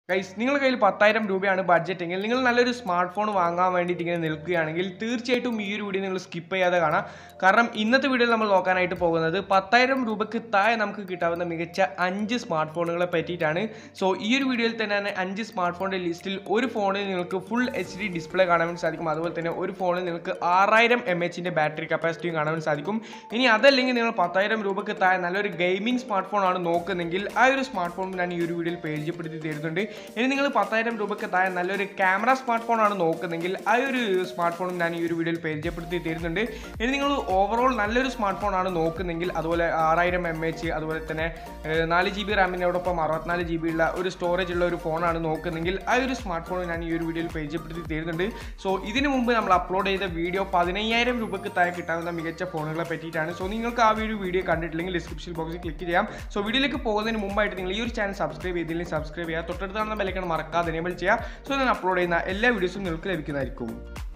guys നിങ്ങളുടെ കയ്യിൽ പത്തായിരം രൂപയാണ് ബഡ്ജറ്റ് എങ്കിൽ നിങ്ങൾ നല്ലൊരു സ്മാർട്ട് ഫോൺ വാങ്ങാൻ വേണ്ടിയിട്ട് ഇങ്ങനെ നിൽക്കുകയാണെങ്കിൽ തീർച്ചയായിട്ടും ഈ ഒരു വീഡിയോ നിങ്ങൾ സ്കിപ്പ് ചെയ്യാതെ കാണാം കാരണം ഇന്നത്തെ വീഡിയോയിൽ നമ്മൾ നോക്കാനായിട്ട് പോകുന്നത് പത്തായിരം രൂപയ്ക്ക് താഴെ നമുക്ക് കിട്ടാവുന്ന മികച്ച അഞ്ച് സ്മാർട്ട് ഫോണുകളെ പറ്റിയിട്ടാണ് സോ ഈ ഒരു വീഡിയോയിൽ തന്നെ അഞ്ച് സ്മാർട്ട് ഫോണിൻ്റെ ലിസ്റ്റിൽ ഒരു ഫോണിൽ നിങ്ങൾക്ക് ഫുൾ എച്ച് ഡി ഡിസ്പ്ലേ കാണാൻ വേണ്ടി സാധിക്കും അതുപോലെ തന്നെ ഒരു ഫോണിൽ നിങ്ങൾക്ക് ആറായിരം എം എച്ചിൻ്റെ ബാറ്ററി കപ്പാസിറ്റിയും കാണാൻ വേണ്ടി സാധിക്കും ഇനി അതല്ലെങ്കിൽ നിങ്ങൾ പത്തായിരം രൂപയ്ക്ക് താഴെ നല്ലൊരു ഗെയിമിംഗ് സ്മാർട്ട് ഫോൺ ആണ് നോക്കുന്നെങ്കിൽ ആ ഒരു സ്മാർട്ട് ഫോൺ ഞാൻ ഈ ഒരു വീഡിയോയിൽ പരിചയപ്പെടുത്തി തരുന്നുണ്ട് ഇനി നിങ്ങൾ പത്തായിരം രൂപയ്ക്ക് താഴെ നല്ലൊരു ക്യാമറ സ്മാർട്ട് ഫോൺ ആണ് നോക്കുന്നെങ്കിൽ ആ ഒരു സ്മാർട്ട് ഫോണും ഞാൻ ഈ ഒരു വീഡിയോയിൽ പരിചയപ്പെടുത്തി തരുന്നുണ്ട് ഇനി നിങ്ങൾ ഓവറോൾ നല്ലൊരു സ്മാർട്ട് ഫോൺ ആണ് നോക്കുന്നെങ്കിൽ അതുപോലെ ആറായിരം എം എച്ച് അതുപോലെ തന്നെ ഏഹ്, നാല് ജി ബി റാമിനോടൊപ്പം അറുപത്തിനാല് ജി ബി ഉള്ള ഒരു സ്റ്റോറേജ് ഉള്ള ഒരു ഫോണാണ് നോക്കുന്നെങ്കിൽ ആ ഒരു സ്മാർട്ട് ഫോൺ ഞാൻ ഈ ഒരു വീഡിയോയിൽ പരിചയപ്പെടുത്തി തരുന്നുണ്ട് സോ ഇതിനു മുമ്പ് നമ്മൾ അപ്ലോഡ് ചെയ്ത വീഡിയോ പതിനയ്യായിരം രൂപയ്ക്ക് താഴെ കിട്ടാവുന്ന മികച്ച ഫോണുകളെ പറ്റിയിട്ടാണ് സോ നിങ്ങൾക്ക് ആ ഒരു വീഡിയോ കണ്ടിട്ടില്ലെങ്കിൽ ഡിസ്ക്രിപ്ഷൻ ബോക്സിൽ ക്ലിക്ക് ചെയ്യാം സോ വീഡിയോയിലേക്ക് പോകുന്നതിന് മുമ്പായിട്ട് നിങ്ങൾ ഈ ഒരു ചാനൽ സബ്സ്ക്രൈബ് ചെയ്തില്ലെങ്കിൽ സബ്സ്ക്രൈബ് ചെയ്യുക തൊട്ടടുത്ത് കാണുന്ന ബെലൈക്കൺ മറക്കാതെ എനേബിൾ ചെയ്യുക സോ ഞാൻ അപ്ലോഡ് ചെയ്യുന്ന എല്ലാ വീഡിയോസും നിങ്ങൾക്ക് ലഭിക്കുന്നതായിരിക്കും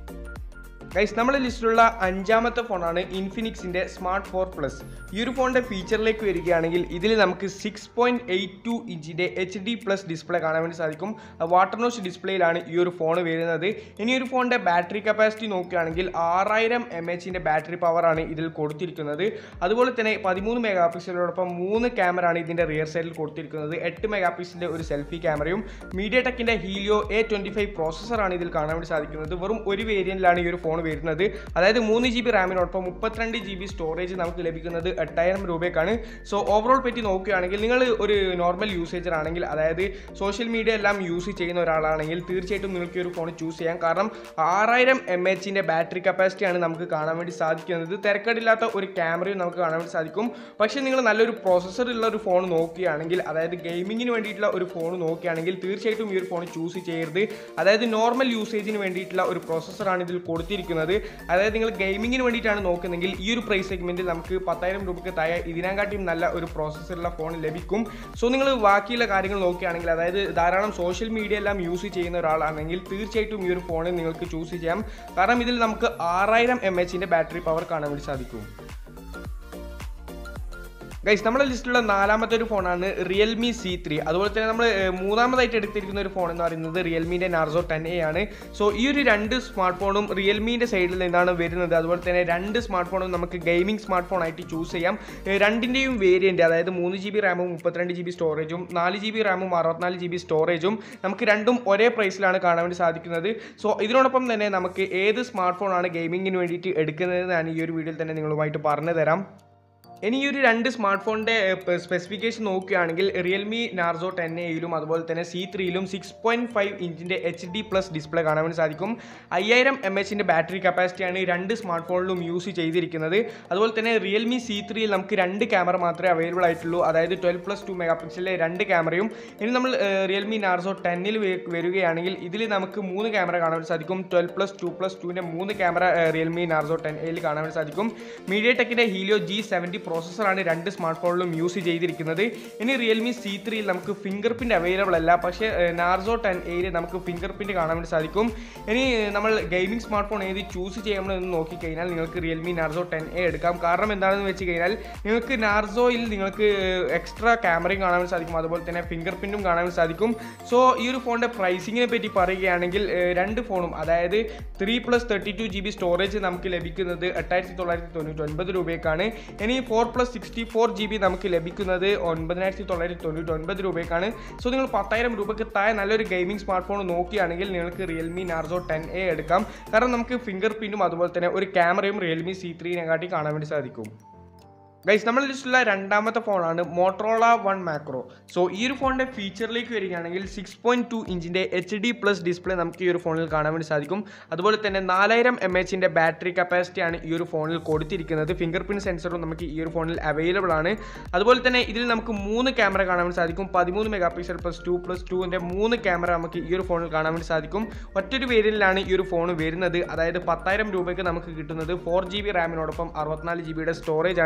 ഗൈസ് നമ്മുടെ ലിസ്റ്റിലുള്ള അഞ്ചാമത്തെ ഫോണാണ് ഇൻഫിനിക്സിൻ്റെ സ്മാർട്ട് ഫോർ പ്ലസ് ഈ ഒരു ഫോണിൻ്റെ ഫീച്ചറിലേക്ക് വരികയാണെങ്കിൽ ഇതിൽ നമുക്ക് സിക്സ് പോയിൻറ്റ് എയ്റ്റ് ടു ഇഞ്ചിൻ്റെ എച്ച് ഡി പ്ലസ് ഡിസ്പ്ലേ കാണാൻ വേണ്ടി സാധിക്കും വാട്ടർ നോസ് ഡിസ്പ്ലേയിലാണ് ഈ ഒരു ഫോൺ വരുന്നത് ഇനി ഒരു ഫോണിൻ്റെ ബാറ്ററി കപ്പാസിറ്റി നോക്കുകയാണെങ്കിൽ ആറായിരം എം എച്ചിൻ്റെ ബാറ്ററി പവറാണ് ഇതിൽ കൊടുത്തിരിക്കുന്നത് അതുപോലെ തന്നെ പതിമൂന്ന് മെഗാ പിക്സലോടൊപ്പം മൂന്ന് ക്യാമറ ആണ് ഇതിൻ്റെ റിയർ സൈഡിൽ കൊടുത്തിരിക്കുന്നത് എട്ട് മെഗാ പിക്സലിൻ്റെ ഒരു സെൽഫി ക്യാമറയും മീഡിയ ടെക്കിൻ്റെ ഹീലിയോ എ ട്വൻറ്റി ഫൈവ് പ്രോസസ്സറാണ് ഇതിൽ കാണാൻ വേണ്ടി സാധിക്കുന്നത് വെറും ഒരു വേരിയന്റിലാണ് ഈ ഒരു ഫോൺ വരുന്നത് അതായത് മൂന്ന് ജി ബി റാമിനോടൊപ്പം മുപ്പത്തിരണ്ട് ജി ബി സ്റ്റോറേജ് നമുക്ക് ലഭിക്കുന്നത് എട്ടായിരം രൂപയ്ക്കാണ് സോ ഓവറോൾ പറ്റി നോക്കുകയാണെങ്കിൽ നിങ്ങൾ ഒരു നോർമൽ യൂസേജർ ആണെങ്കിൽ അതായത് സോഷ്യൽ മീഡിയ എല്ലാം യൂസ് ചെയ്യുന്ന ഒരാളാണെങ്കിൽ തീർച്ചയായിട്ടും നിങ്ങൾക്ക് ഈ ഒരു ഫോൺ ചൂസ് ചെയ്യാം കാരണം ആറായിരം എം എച്ചിൻ്റെ ബാറ്ററി കപ്പാസിറ്റിയാണ് നമുക്ക് കാണാൻ വേണ്ടി സാധിക്കുന്നത് തിരക്കേടില്ലാത്ത ഒരു ക്യാമറയും നമുക്ക് കാണാൻ വേണ്ടി സാധിക്കും പക്ഷേ നിങ്ങൾ നല്ലൊരു പ്രോസസ്സർ ഉള്ള ഒരു ഫോൺ നോക്കുകയാണെങ്കിൽ അതായത് ഗെയിമിങ്ങിന് വേണ്ടിയിട്ടുള്ള ഒരു ഫോൺ നോക്കുകയാണെങ്കിൽ തീർച്ചയായിട്ടും ഈ ഒരു ഫോൺ ചൂസ് ചെയ്യരുത് അതായത് നോർമൽ യൂസേജിന് വേണ്ടിയിട്ടുള്ള ഒരു പ്രോസസ്സറാണ് ഇതിൽ കൊടുത്തിരിക്കുന്നത് അതായത് നിങ്ങൾ ഗെയിമിങ്ങിന് വേണ്ടിയിട്ടാണ് നോക്കുന്നതെങ്കിൽ ഈ ഒരു പ്രൈസ് സെഗ്മെൻറ്റിൽ നമുക്ക് പത്തായിരം രൂപയ്ക്ക് താഴെ ഇതിനെക്കാട്ടിയും നല്ല ഒരു പ്രോസസ്സറുള്ള ഫോൺ ലഭിക്കും സോ നിങ്ങൾ ബാക്കിയുള്ള കാര്യങ്ങൾ നോക്കുകയാണെങ്കിൽ അതായത് ധാരാളം സോഷ്യൽ മീഡിയ എല്ലാം യൂസ് ചെയ്യുന്ന ഒരാളാണെങ്കിൽ തീർച്ചയായിട്ടും ഈ ഒരു ഫോണിൽ നിങ്ങൾക്ക് ചൂസ് ചെയ്യാം കാരണം ഇതിൽ നമുക്ക് ആറായിരം എം എച്ചിൻ്റെ ബാറ്ററി പവർ കാണാൻ വേണ്ടി സാധിക്കും ഗൈസ് നമ്മുടെ ലിസ്റ്റിലുള്ള നാലാമത്തെ ഒരു ഫോണാണ് റിയൽമി സി ത്രീ അതുപോലെ തന്നെ നമ്മൾ ഏഹ്, മൂന്നാമതായിട്ട് എടുത്തിരിക്കുന്ന ഒരു ഫോൺ എന്ന് പറയുന്നത് റിയൽമിൻ്റെ നാർസോ ടെൻ എ ആണ് സോ ഈ ഒരു രണ്ട് സ്മാർട്ട് ഫോണും റിയൽമിൻ്റെ സൈഡിൽ നിന്നാണ് വരുന്നത് അതുപോലെ തന്നെ രണ്ട് സ്മാർട്ട് ഫോണും നമുക്ക് ഗെയിമിംഗ് സ്മാർട്ട് ഫോൺ ആയിട്ട് ചൂസ് ചെയ്യാം ഏഹ്, രണ്ടിൻ്റെയും വേരിയൻറ്റ് അതായത് മൂന്ന് ജി ബി റാമും മുപ്പത്തിരണ്ട് ജി ബി സ്റ്റോറേജും നാല് ജി ബി റാമും അറുപത്തിനാല് ജി ബി സ്റ്റോറേജും നമുക്ക് രണ്ടും ഒരേ പ്രൈസിലാണ് കാണാൻ വേണ്ടി സാധിക്കുന്നത് സോ ഇതിനോടൊപ്പം തന്നെ നമുക്ക് ഏത് സ്മാർട്ട് ഫോണാണ് ഗെയിമിങ്ങിന് വേണ്ടിയിട്ട് എടുക്കുന്നത് ഞാൻ ഈ ഒരു വീഡിയോയിൽ തന്നെ നിങ്ങളുമായിട്ട് പറഞ്ഞു തരാം ഇനി ഈ ഒരു രണ്ട് സ്മാർട്ട് ഫോണിൻ്റെ സ്പെസിഫിക്കേഷൻ നോക്കുകയാണെങ്കിൽ റിയൽമി നാർസോ ടെൻ എയിലും അതുപോലെ തന്നെ സി ത്രീയിലും സിക്സ് പോയിൻറ്റ് ഫൈവ് ഇഞ്ചിൻ്റെ എച്ച് ഡി പ്ലസ് ഡിസ്പ്ലേ കാണാൻ വേണ്ടി സാധിക്കും അയ്യായിരം എം എച്ചിൻ്റെ ബാറ്ററി കപ്പാസിറ്റിയാണ് ഈ രണ്ട് സ്മാർട്ട് ഫോണിലും യൂസ് ചെയ്തിരിക്കുന്നത് അതുപോലെ തന്നെ റിയൽമി സി ത്രീയിൽ നമുക്ക് രണ്ട് ക്യാമറ മാത്രമേ അവൈലബിൾ ആയിട്ടുള്ളൂ അതായത് ട്വൽവ് പ്ലസ് ടു മെഗാ പിക്സലിലെ രണ്ട് ക്യാമറയും ഇനി നമ്മൾ റിയൽമി നാർസോ ടെന്നിൽ വരികയാണെങ്കിൽ ഇതിൽ നമുക്ക് മൂന്ന് ക്യാമറ കാണാൻ വേണ്ടി സാധിക്കും ട്വൽവ് പ്ലസ് ടു പ്ലസ് ടുവിൻ്റെ മൂന്ന് ക്യാമറ റിയൽമി നാർസോ ടെൻ എയിൽ കാണാൻ വേണ്ടി സാധിക്കും മീഡിയ ടെക്കിൻ്റെ ഹീലിയോ ജി സെവൻറ്റി പ്രോസസ്സറാണ് രണ്ട് സ്മാർട്ട് ഫോണിലും യൂസ് ചെയ്തിരിക്കുന്നത് ഇനി റിയൽമി സി ത്രീയിൽ നമുക്ക് ഫിംഗർ പ്രിൻ്റ് അവൈലബിൾ അല്ല പക്ഷേ നാർസോ ടെൻ എയിൽ നമുക്ക് ഫിംഗർ പ്രിൻ്റ് കാണാൻ വേണ്ടി സാധിക്കും ഇനി നമ്മൾ ഗെയിമിംഗ് സ്മാർട്ട് ഫോൺ ഏത് ചൂസ് ചെയ്യണമെന്ന് നോക്കിക്കഴിഞ്ഞാൽ നിങ്ങൾക്ക് റിയൽമി നാർസോ ടെൻ എ എടുക്കാം കാരണം എന്താണെന്ന് വെച്ച് കഴിഞ്ഞാൽ നിങ്ങൾക്ക് നാർസോയിൽ നിങ്ങൾക്ക് എക്സ്ട്രാ ക്യാമറയും കാണാൻ വേണ്ടി സാധിക്കും അതുപോലെ തന്നെ ഫിംഗർ പ്രിൻറ്റും കാണാൻ വേണ്ടി സാധിക്കും സോ ഈ ഒരു ഫോണിൻ്റെ പ്രൈസിങ്ങിനെ പറ്റി പറയുകയാണെങ്കിൽ ഏഹ്, രണ്ട് ഫോണും അതായത് three plus thirty two G B storage നമുക്ക് ലഭിക്കുന്നത് എട്ടായിരത്തി തൊള്ളായിരത്തി തൊണ്ണൂറ്റി ഒൻപത് രൂപയ്ക്കാണ് ഇനി four plus sixty four G B നമുക്ക് ലഭിക്കുന്നത് ഒൻപതിനായിരത്തി തൊള്ളായിരത്തി തൊണ്ണൂറ്റി ഒൻപത് രൂപയ്ക്കാണ് സോ നിങ്ങൾ പത്തായിരം രൂപയ്ക്ക് താഴെ നല്ലൊരു ഗെയിമിംഗ് സ്മാർട്ട് ഫോൺ നോക്കുകയാണെങ്കിൽ നിങ്ങൾക്ക് റിയൽമി നാർസോ ടെൻ എ എടുക്കാം കാരണം നമുക്ക് ഫിംഗർ പ്രിൻറ്റും അതുപോലെ തന്നെ ഒരു ക്യാമറയും റിയൽമി സി ത്രീനെക്കാട്ടി കാണാൻ വേണ്ടി സാധിക്കും ഗൈസ് നമ്മൾ ലിസ്റ്റിലുള്ള രണ്ടാമത്തെ ഫോണാണ് മോട്ടറോള വൺ മാക്രോ സോ ഈ ഒരു ഫോണിൻ്റെ ഫീച്ചറിലേക്ക് വരികയാണെങ്കിൽ സിക്സ് പോയിൻറ്റ് ടു ഇഞ്ചിൻ്റെ എച്ച് ഡി പ്ലസ് ഡിസ്പ്ലേ നമുക്ക് ഈ ഒരു ഫോണിൽ കാണാൻ വേണ്ടി സാധിക്കും അതുപോലെ തന്നെ നാലായിരം എം എച്ചിൻ്റെ ബാറ്ററി കപ്പാസിറ്റിയാണ് ഈ ഒരു ഫോണിൽ കൊടുത്തിരിക്കുന്നത് ഫിംഗർ പ്രിൻറ്റ് സെൻസറും നമുക്ക് ഈ ഒരു ഫോണിൽ അവൈലബിൾ ആണ് അതുപോലെ തന്നെ ഇതിൽ നമുക്ക് മൂന്ന് ക്യാമറ കാണാൻ വേണ്ടി സാധിക്കും പതിമൂന്ന് megapixel plus two plus ടുവിൻ്റെ മൂന്ന് ക്യാമറ നമുക്ക് ഈ ഒരു ഫോണിൽ കാണാൻ വേണ്ടി സാധിക്കും ഒറ്റൊരു വേരിയന്റിലാണ് ഈ ഒരു ഫോൺ വരുന്നത് അതായത് പത്തായിരം രൂപയ്ക്ക് നമുക്ക് കിട്ടുന്നത് ഫോർ ജി ബി റാമിനോടൊപ്പം അറുപത്തിനാല് ജി ബിയുടെ സ്റ്റോറേജ് ആണ്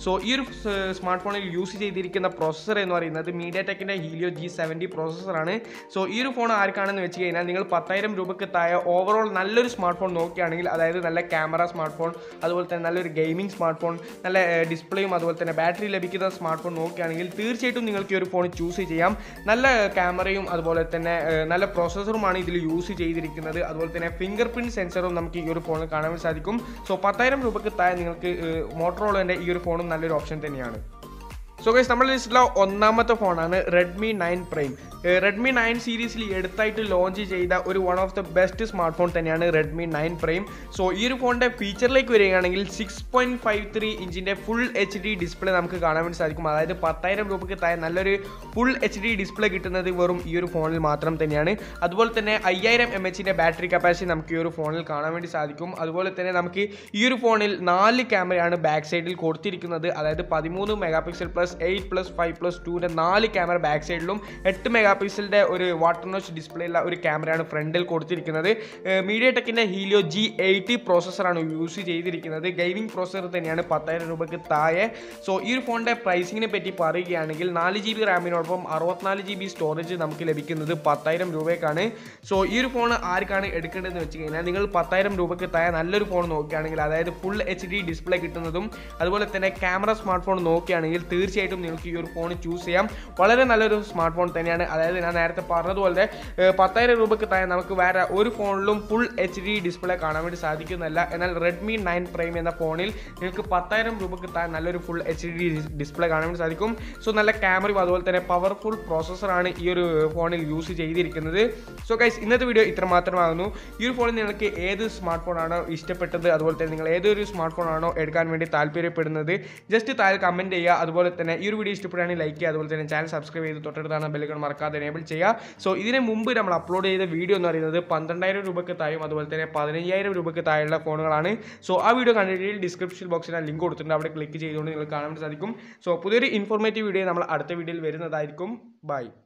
സോ ഈ ഒരു സ്മാർട്ട് ഫോണിൽ യൂസ് ചെയ്തിരിക്കുന്ന പ്രോസസ്സർ എന്ന് പറയുന്നത് മീഡിയ ടെക്കിൻ്റെ ഹീലിയോ ജി സെവൻറ്റി പ്രോസസ്സറാണ് സോ ഈ ഒരു ഫോൺ ആർക്കാണെന്ന് വെച്ച് കഴിഞ്ഞാൽ നിങ്ങൾ പത്തായിരം രൂപയ്ക്ക് താഴെ ഓവറോൾ നല്ലൊരു സ്മാർട്ട് ഫോൺ നോക്കുകയാണെങ്കിൽ അതായത് നല്ല ക്യാമറ സ്മാർട്ട് ഫോൺ അതുപോലെ തന്നെ നല്ലൊരു ഗെയിമിംഗ് സ്മാർട്ട് ഫോൺ നല്ല ഡിസ്പ്ലേയും അതുപോലെ തന്നെ ബാറ്ററി ലഭിക്കുന്ന സ്മാർട്ട് ഫോൺ നോക്കുകയാണെങ്കിൽ തീർച്ചയായിട്ടും നിങ്ങൾക്ക് ഈ ഒരു ഫോൺ ചൂസ് ചെയ്യാം നല്ല ക്യാമറയും അതുപോലെ തന്നെ ഏഹ്, നല്ല പ്രോസസ്സറുമാണ് ഇതിൽ യൂസ് ചെയ്തിരിക്കുന്നത് അതുപോലെ തന്നെ ഫിംഗർ പ്രിൻറ്റ് സെൻസറും നമുക്ക് ഈ ഒരു ഫോണിൽ കാണാൻ സാധിക്കും സോ പത്തായിരം രൂപയ്ക്ക് താഴെ നിങ്ങൾക്ക് മോട്ടറോളേൻ്റെ ഈ ഒരു ഫോണും നല്ലൊരു ഓപ്ഷൻ തന്നെയാണ് സോ ഗൈസ് നമ്മുടെ ലിസ്റ്റിലെ ഒന്നാമത്തെ ഫോണാണ് Redmi nine prime Redmi nine സീരീസിൽ എടുത്തായിട്ട് ലോഞ്ച് ചെയ്ത ഒരു one of the best smart phone തന്നെയാണ് റെഡ്മി നയൻ പ്രൈം സോ ഈ ഒരു ഫോണിൻ്റെ ഫീച്ചറിലേക്ക് വരികയാണെങ്കിൽ സിക്സ് പോയിൻറ്റ് ഫൈവ് ത്രീ ഇഞ്ചിൻ്റെ ഫുൾ എച്ച് ഡി ഡിസ്പ്ലേ നമുക്ക് കാണാൻ വേണ്ടി സാധിക്കും അതായത് പത്തായിരം രൂപയ്ക്ക് താഴെ നല്ലൊരു ഫുൾ എച്ച് ഡി ഡിസ്പ്ലേ കിട്ടുന്നത് വെറും ഈ ഒരു ഫോണിൽ മാത്രം തന്നെയാണ് അതുപോലെ തന്നെ അയ്യായിരം എം എച്ചിൻ്റെ ബാറ്ററി കപ്പാസിറ്റി നമുക്ക് ഈ ഒരു ഫോണിൽ കാണാൻ വേണ്ടി സാധിക്കും അതുപോലെ തന്നെ നമുക്ക് ഈ ഒരു ഫോണിൽ നാല് ക്യാമറയാണ് ബാക്ക് സൈഡിൽ കൊടുത്തിരിക്കുന്നത് അതായത് പതിമൂന്ന് megapixel plus eight plus five plus ടുവിൻ്റെ നാല് ക്യാമറ ബാക്ക് സൈഡിലും എട്ട് മെഗാ പിക്സലിൻ്റെ ഒരു വാട്ടർ നോച്ച് ഡിസ്പ്ലേ ഉള്ള ഒരു ക്യാമറയാണ് ഫ്രണ്ടിൽ കൊടുത്തിരിക്കുന്നത് മീഡിയ ടെക്കിൻ്റെ ഹീലിയോ ജി എയ്റ്റി പ്രോസസ്സറാണ് യൂസ് ചെയ്തിരിക്കുന്നത് ഗെയിമിംഗ് പ്രോസസ്സർ തന്നെയാണ് പത്തായിരം രൂപയ്ക്ക് താഴെ സോ ഈ ഒരു ഫോണിൻ്റെ പ്രൈസിങ്ങിനെ പറ്റി പറയുകയാണെങ്കിൽ നാല് ജി ബി റാമിനോടൊപ്പം അറുപത്തിനാല് ജി ബി സ്റ്റോറേജ് നമുക്ക് ലഭിക്കുന്നത് പത്തായിരം രൂപയ്ക്കാണ് സോ ഈ ഒരു ഫോൺ ആർക്കാണ് എടുക്കേണ്ടതെന്ന് വെച്ച് കഴിഞ്ഞാൽ നിങ്ങൾ പത്തായിരം രൂപയ്ക്ക് താഴെ നല്ലൊരു ഫോൺ നോക്കുകയാണെങ്കിൽ അതായത് ഫുൾ എച്ച് ഡി ഡിസ്പ്ലേ കിട്ടുന്നതും അതുപോലെ തന്നെ ക്യാമറ സ്മാർട്ട് ഫോൺ നോക്കുകയാണെങ്കിൽ തീർച്ചയായിട്ടും നിങ്ങൾക്ക് ഈ ഒരു ഫോൺ ചൂസ് ചെയ്യാം വളരെ നല്ലൊരു സ്മാർട്ട് ഫോൺ തന്നെയാണ് അതായത് ഞാൻ നേരത്തെ പറഞ്ഞതുപോലെ ഏഹ്, പത്തായിരം രൂപയ്ക്ക് താഴെ നമുക്ക് വേറെ ഒരു ഫോണിലും ഫുൾ എച്ച് ഡി ഡിസ്പ്ലേ കാണാൻ വേണ്ടി സാധിക്കുന്നതല്ല എന്നാൽ റെഡ്മി നയൻ പ്രൈം എന്ന ഫോണിൽ നിങ്ങൾക്ക് പത്തായിരം രൂപയ്ക്ക് താഴെ നല്ലൊരു ഫുൾ എച്ച് ഡി ഡിസ്പ്ലേ കാണാൻ വേണ്ടി സാധിക്കും സോ നല്ല ക്യാമറയും അതുപോലെ തന്നെ പവർഫുൾ പ്രോസസ്സറാണ് ഈ ഒരു ഫോണിൽ യൂസ് ചെയ്തിരിക്കുന്നത് സോ ഗൈസ് ഇന്നത്തെ വീഡിയോ ഇത്ര മാത്രമാകുന്നു ഈ ഒരു ഫോണിൽ നിങ്ങൾക്ക് ഏത് സ്മാർട്ട് ഫോണാണോ ഇഷ്ടപ്പെട്ടത് അതുപോലെ തന്നെ നിങ്ങൾ ഏതൊരു സ്മാർട്ട് ഫോണാണോ എടുക്കാൻ വേണ്ടി താല്പര്യപ്പെടുന്നത് ജസ്റ്റ് താഴെ കമൻറ്റ് ചെയ്യുക അതുപോലെ തന്നെ ഈ ഒരു വീഡിയോ ഇഷ്ടപ്പെടുകയാണെങ്കിൽ ലൈക്ക് ചെയ്യുക അതുപോലെ തന്നെ ചാനൽ സബ്സ്ക്രൈബ് ചെയ്ത് തൊട്ടടുത്താണ് ബെല്ലൈക്കൺ മറക്കാതെ എനേബിൾ ചെയ്യുക സോ ഇതിന് മുമ്പ് നമ്മൾ അപ്ലോഡ് ചെയ്ത വീഡിയോ എന്ന് പറയുന്നത് പന്ത്രണ്ടായിരം രൂപയ്ക്ക് താഴെയും അതുപോലെ തന്നെ പതിനയ്യായിരം രൂപയ്ക്ക് താഴെയുള്ള ഫോണുകളാണ് സോ ആ വീഡിയോ കണ്ടിട്ട് ഡിസ്ക്രിപ്ഷൻ ബോക്സിൽ ഞാൻ ലിങ്ക് കൊടുത്തിട്ടുണ്ട് അവിടെ ക്ലിക്ക് ചെയ്തുകൊണ്ട് നിങ്ങൾക്ക് കാണാൻ വേണ്ടി സാധിക്കും സോ പുതിയൊരു ഇൻഫോർമേറ്റീവ് വീഡിയോ നമ്മൾ അടുത്ത വീഡിയോയിൽ വരുന്നതായിരിക്കും ബൈ